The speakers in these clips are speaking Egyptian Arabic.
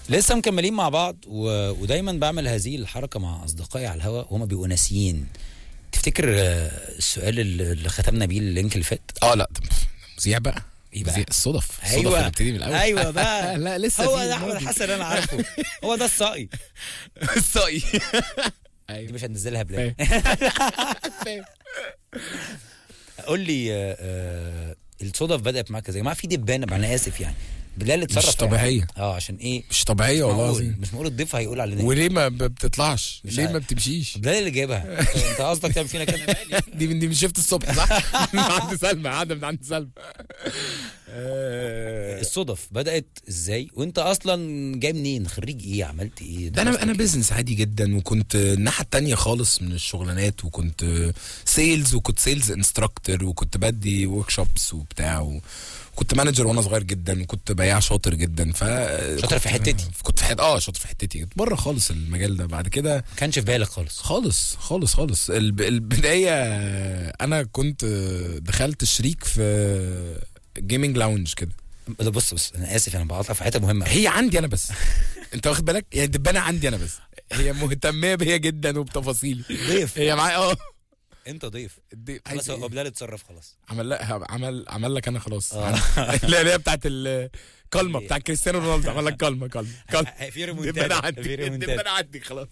لسه مكملين مع بعض و... ودايما بعمل هذه الحركه مع اصدقائي على الهواء وهم بيبقوا ناسيين تفتكر آه، السؤال اللي اللي ختمنا بيه اللينك اللي فات اه لا طب مذيع بقى إيه بقى؟ مذيع الصدف الصدف ايوه اللي بتبتدي من الاول ايوه بقى لا لسه هو في ده احمد الماضي. حسن انا عارفه هو ده الصقي الصقي دي ايوه مش هنزلها بلا فاهم. قول لي آه، آه، الصدف بدات معاك ازاي؟ ما في دبانه انا اسف يعني بلال اتصرف مش في أي طبيعية. حاجة. اه عشان ايه؟ مش طبيعيه والله معقول العظيم مش معقول الضيف هيقول علينا إيه. وليه ما ب- بتطلعش مش ليه عارف. ما بتمشيش بلال اللي جايبها انت قصدك تعمل فينا كده دي من دي من شفت الصبح صح من عند سلمى قاعده من عند سلمى آه، الصدف بدات ازاي وانت اصلا جاي منين خريج ايه عملت ايه ده انا دراستك انا إيه؟ بيزنس عادي جدا وكنت الناحيه التانية خالص من الشغلانات وكنت سيلز وكنت سيلز انستراكتور وكنت بدي ورك شوبس وبتاع و- وكنت مانجر وانا صغير جدا وكنت بياع شاطر جدا ف شاطر في حتتي. كنت في حت... اه شاطر في حتتي كنت بره خالص المجال ده بعد كده ما كانش في بالك خالص خالص خالص خالص الب... البدايه انا كنت دخلت شريك في جيمنج لاونج كده ده بص بص انا اسف انا بقاطع في حته مهمه هي عندي انا بس انت واخد بالك هي الدبانه عندي انا بس هي مهتميه بيا جدا وبتفاصيلي ضيف هي معايا اه انت ضيف الدي- خلاص عايز هو إيه؟ بلال اتصرف خلاص عمل لا عمل عمل لك انا خلاص آه. لا اللي هي بتاعت الكلمه بتاعت كريستيانو رونالدو عمل لك كلمه كلمه كلمه في الدبانه ريمونتادا في عندي ريمونتادا الدبانه عندي خلاص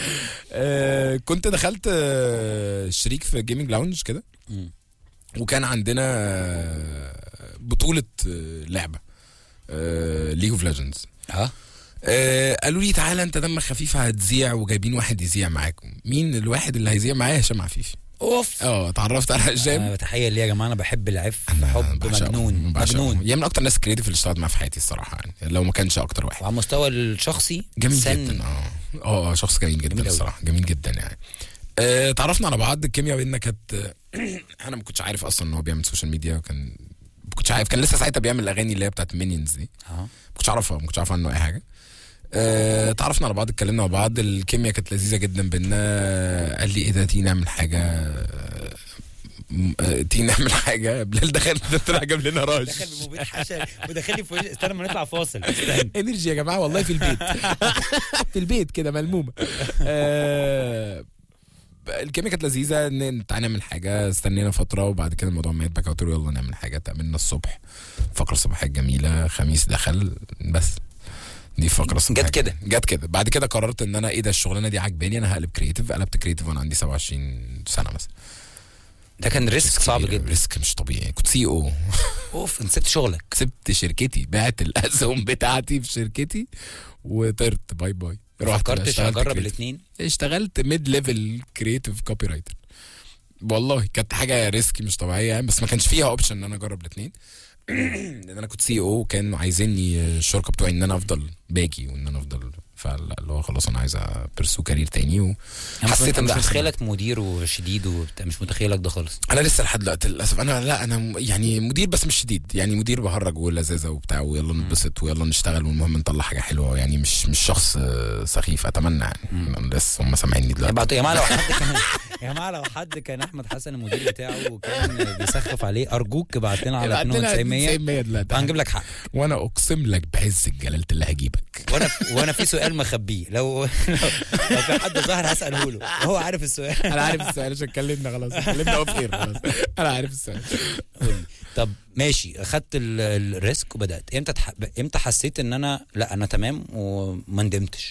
آه كنت دخلت آه شريك في جيمنج لاونج كده مم. وكان عندنا آه، بطوله آه، لعبه ليج اوف ليجندز اه آه قالوا لي تعالى انت دمك خفيف هتذيع وجايبين واحد يذيع معاكم مين الواحد اللي هيذيع معايا هشام عفيفي اوف اه اتعرفت على هشام انا تحيه ليه يا جماعه انا بحب العف أنا حب بعشقه، مجنون بعشقه. مجنون هي من اكتر الناس كريتيف اللي اشتغلت معاها في حياتي الصراحه يعني لو ما كانش اكتر واحد وعلى المستوى الشخصي جميل سن جدا اه اه آه، شخص جميل جدا جميل أوي. الصراحه جميل جدا يعني آه، اتعرفنا على بعض الكيمياء بينا كانت انا ما كنتش عارف اصلا ان هو بيعمل سوشيال ميديا وكان ما كنتش عارف كان لسه ساعتها بيعمل الاغاني اللي هي بتاعت مينيونز دي اه ما كنتش اعرفها ما كنتش عارف عنه اي حاجه آه، اتعرفنا على بعض اتكلمنا مع بعض الكيمياء كانت لذيذه جدا بينا قال لي ايه ده تيجي نعمل حاجه آه، م- آه، تيجي نعمل حاجه بلال دخل طلع جاب لنا راش دخل بمبيد حشا ودخل لي في وجه استنى ما نطلع فاصل استنى انرجي يا جماعه والله في البيت في البيت كده ملمومه آه، الكيمياء كانت لذيذه ان تعالى نعمل حاجه استنينا فتره وبعد كده الموضوع مات بقى قلت له يلا نعمل حاجه تقابلنا الصبح فقره صباحيه جميله خميس دخل بس دي فقره الصبحيه جت كده. جت كده بعد كده قررت ان انا ايه ده الشغلانه دي عجباني انا هقلب كريتيف قلبت كريتيف وانا عندي 27 سنه مثلا ده كان ريسك صعب كبير، جدا ريسك مش طبيعي كنت سي او اوف انت سبت شغلك سبت شركتي بعت الاسهم بتاعتي في شركتي وطرت باي باي رحت فكرتش اشتغلت اجرب creative. الاثنين اشتغلت ميد ليفل كرييتيف كوبي رايتر والله كانت حاجه ريسكي مش طبيعيه يعني بس ما كانش فيها اوبشن ان انا اجرب الاثنين لان انا كنت سي او كانوا عايزيني الشركه بتوعي ان انا افضل باجي وان انا افضل فلا اللي هو خلاص انا عايز ابرسو كارير تاني انا مش وحسيت ان مش ده أحسن. متخيلك مدير وشديد وبتاع مش متخيلك ده خالص انا لسه لحد دلوقتي للاسف انا لا انا م- يعني مدير بس مش شديد يعني مدير بهرج ولذاذه وبتاع ويلا نتبسط ويلا نشتغل والمهم نطلع حاجه حلوه يعني مش مش شخص آه، سخيف اتمنى يعني أنا لسه هم سامعيني يا دلوقتي بعض- يا جماعه لو حد كان يا جماعه لو حد كان احمد حسن المدير بتاعه وكان بيسخف عليه ارجوك ابعت لنا على ابعت لنا 9200 90 دلوقتي هنجيب لك حق وانا اقسم لك بعز الجلاله اللي هجيبك وانا وانا في سؤال مخبيه لو لو لو في حد ظهر هساله له هو عارف السؤال انا عارف السؤال عشان اتكلمنا خلاص اتكلمنا اوف اير خلاص انا عارف السؤال قول لي. طب ماشي اخدت ال- الريسك وبدات امتى تح... امتى حسيت ان انا لا انا تمام وما ندمتش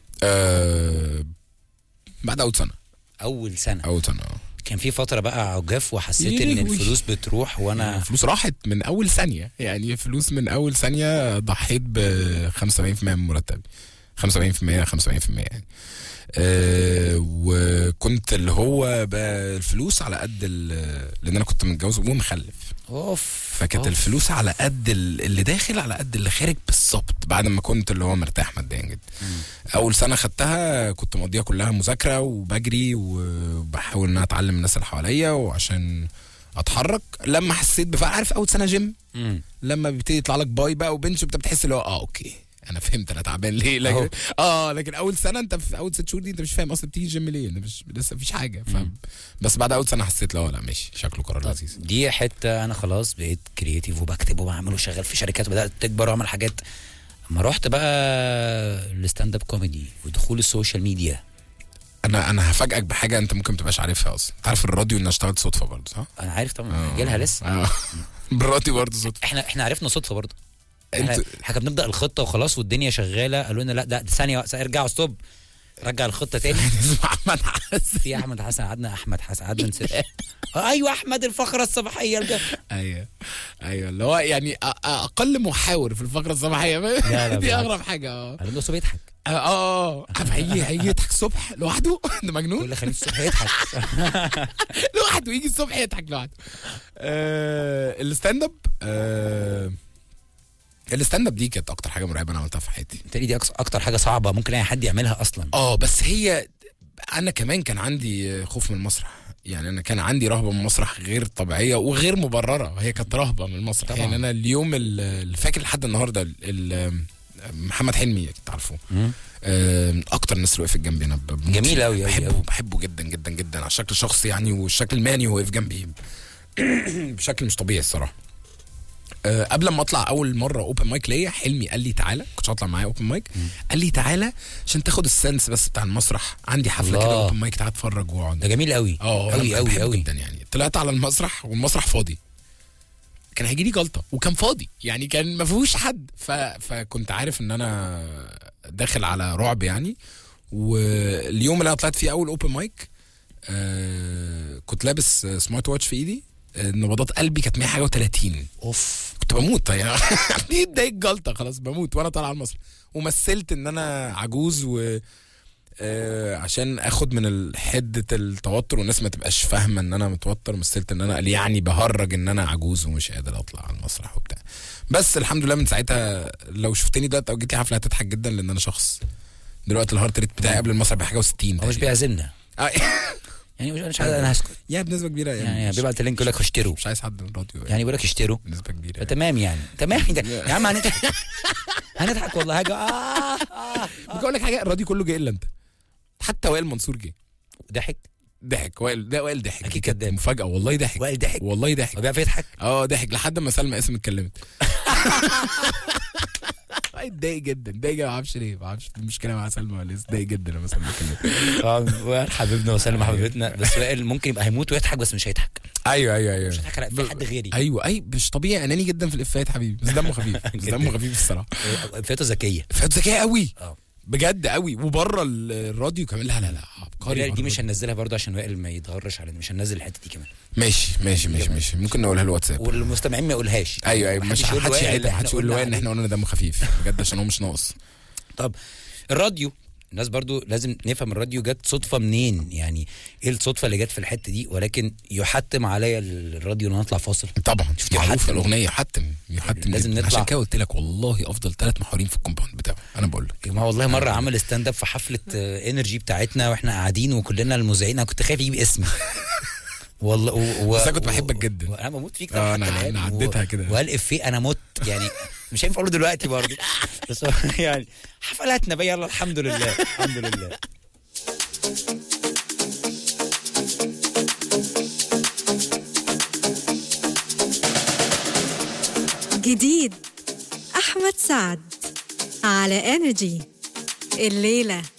آه بعد اول سنه اول سنه اول سنه آه. كان في فتره بقى عجاف وحسيت يا ان لهوي. الفلوس بتروح وانا فلوس راحت من اول ثانيه يعني فلوس من اول ثانيه ضحيت ب 75% من مرتبي 75% 75% يعني أه وكنت اللي هو بقى الفلوس على قد ال- لان انا كنت متجوز ومخلف اوف فكانت أوف. الفلوس على قد ال- اللي داخل على قد اللي خارج بالظبط بعد ما كنت اللي هو مرتاح ماديا جدا اول سنه خدتها كنت مقضيها كلها مذاكره وبجري وبحاول ان انا اتعلم من الناس اللي حواليا وعشان اتحرك لما حسيت بفرق عارف اول سنه جيم مم. لما بيبتدي يطلع لك باي بقى وبنش وبتاع بتحس اللي هو اه اوكي انا فهمت انا تعبان ليه لكن أهو. اه لكن اول سنه انت في اول ست شهور دي انت مش فاهم اصلا بتيجي جيم ليه انت مش لسه مفيش حاجه ف... بس بعد اول سنه حسيت لا لا ماشي شكله قرار لذيذ دي حته انا خلاص بقيت كرييتيف وبكتب وبعمل وشغال في شركات وبدات تكبر واعمل حاجات اما رحت بقى الستاند اب كوميدي ودخول السوشيال ميديا انا انا هفاجئك بحاجه انت ممكن ما تبقاش عارفها اصلا انت عارف الراديو انها اشتغلت صدفه برضه صح؟ انا عارف طبعا جالها لسه آه. بالراديو برضه صدفه احنا احنا عرفنا صدفه برضه احنا انت احنا بنبدا الخطه وخلاص والدنيا شغاله قالوا لنا لا ده ده ثانيه ارجعوا ستوب رجع الخطه تاني اسمع احمد حسن في احمد حسن قعدنا احمد حسن قعدنا نسير آه، ايوه احمد الفقره الصباحيه الج- ايوه ايوه اللي هو يعني أ- أ- اقل محاور في الفقره الصباحيه لا، لا، دي بالعكس. اغرب حاجه اه قالوا له صبح يضحك اه اه طب هيجي هيجي يضحك الصبح لوحده ده مجنون كل خميس الصبح يضحك لوحده يجي الصبح يضحك لوحده آه الستاند اب آه الستاند اب دي كانت اكتر حاجه مرعبه انا عملتها في حياتي بالتالي دي أكس- اكتر حاجه صعبه ممكن اي حد يعملها اصلا اه بس هي انا كمان كان عندي خوف من المسرح يعني انا كان عندي رهبه من المسرح غير طبيعيه وغير مبرره هي كانت رهبه من المسرح طبعاً. يعني انا اليوم ال- اللي فاكر لحد النهارده ال- ال- محمد حلمي اكيد تعرفه مم. آه، اكتر الناس اللي وقفت جنبي انا ب- بموت جميل فيه. أوي أوي بحبه أوي. بحبه جدا جدا جدا على الشكل الشخصي يعني والشكل المهني وهو واقف جنبي بشكل مش طبيعي الصراحه أه قبل ما اطلع اول مره اوبن مايك ليا حلمي قال لي تعالى كنت هطلع معاه اوبن مايك قال لي تعالى عشان تاخد السنس بس بتاع المسرح عندي حفله الله. كده اوبن مايك تعالى اتفرج واقعد ده جميل قوي اه قوي أنا قوي بحبه قوي جدا يعني طلعت على المسرح والمسرح فاضي كان هيجي لي جلطه وكان فاضي يعني كان ما فيهوش حد ف... فكنت عارف ان انا داخل على رعب يعني واليوم اللي انا طلعت فيه اول اوبن مايك آه كنت لابس سمارت واتش في ايدي آه، نبضات قلبي كانت 100 حاجه و30 اوف كنت بموت يعني دي اتضايق جلطه خلاص بموت وانا طالع على المسرح ومثلت ان انا عجوز و آه عشان اخد من ال- حده التوتر والناس ما تبقاش فاهمه ان انا متوتر مثلت ان انا يعني بهرج ان انا عجوز ومش قادر اطلع على المسرح وبتاع بس الحمد لله من ساعتها لو شفتني دلوقتي او جيت لي حفله هتضحك جدا لان انا شخص دلوقتي الهارت ريت بتاعي قبل المسرح بحاجه و60 هو مش بيعزمنا يعني مش مش عايز انا هسكت يا بنسبه كبيره يعني, يعني مش, بيبعت اللينك يقول لك اشتروا مش عايز حد من الراديو يعني يعني بيقول لك اشتروا بنسبه كبيره تمام يعني تمام ده يا عم هنضحك هنضحك والله حاجه اه اه ممكن اقول لك حاجه الراديو كله جه الا انت حتى وائل منصور جه ضحك ضحك وائل ده وائل ضحك أكيد دي كانت كداب. مفاجاه والله ضحك وائل ضحك والله ضحك هو بيعرف يضحك اه ضحك لحد ما سلمى اسم اتكلمت اتضايق جدا اتضايق ما اعرفش ليه ما اعرفش المشكله مع سلمى ولا إيه، اتضايق جدا لما سلمى اتكلمت اه وائل حبيبنا وسلمى حبيبتنا بس وائل ممكن يبقى هيموت ويضحك بس مش هيضحك ايوه ايوه ايوه مش هيضحك لا، في حد غيري ايوه اي مش طبيعي اناني جدا في الافيهات حبيبي بس دمه خفيف بس جداً. دمه خفيف الصراحه فاته ذكيه افيهات ذكيه قوي اه بجد قوي وبره ال- الراديو كمان لا لا لا عبقري دي بره مش الراديو. هننزلها برضه عشان وائل ما يتغرش علينا مش هننزل الحته دي كمان ماشي ماشي ماشي ماشي ممكن نقولها الواتساب والمستمعين ما يقولهاش ايوه ايوه مش محدش يقول محدش لوائل يعيب إحنا محدش يقول قلنا لوائل ان عليه. احنا قلنا دمه خفيف بجد عشان هو مش ناقص طب الراديو الناس برضو لازم نفهم الراديو جت صدفة منين يعني ايه الصدفة اللي جت في الحتة دي ولكن يحتم عليا الراديو ان أنا اطلع فاصل طبعا شفت معروف يحتم. الاغنيه يحتم يحتم لازم جداً. نطلع. عشان كده قلت لك والله افضل ثلاث محاورين في الكومباوند بتاعه انا بقول لك ما والله مرة عمل ستاند اب في حفلة آه، انرجي بتاعتنا واحنا قاعدين وكلنا المذيعين انا كنت خايف يجيب اسمي والله و... و... بس أنا كنت و- بحبك جدا. وانا بموت فيك آه، طبعا أنا- حتى الآن. أنا عديتها و- كده. وقال افيه انا مت يعني مش هينفع اقوله دلوقتي برضه بس هو يعني حفلاتنا بقى يلا الحمد لله الحمد لله جديد أحمد سعد على انرجي الليلة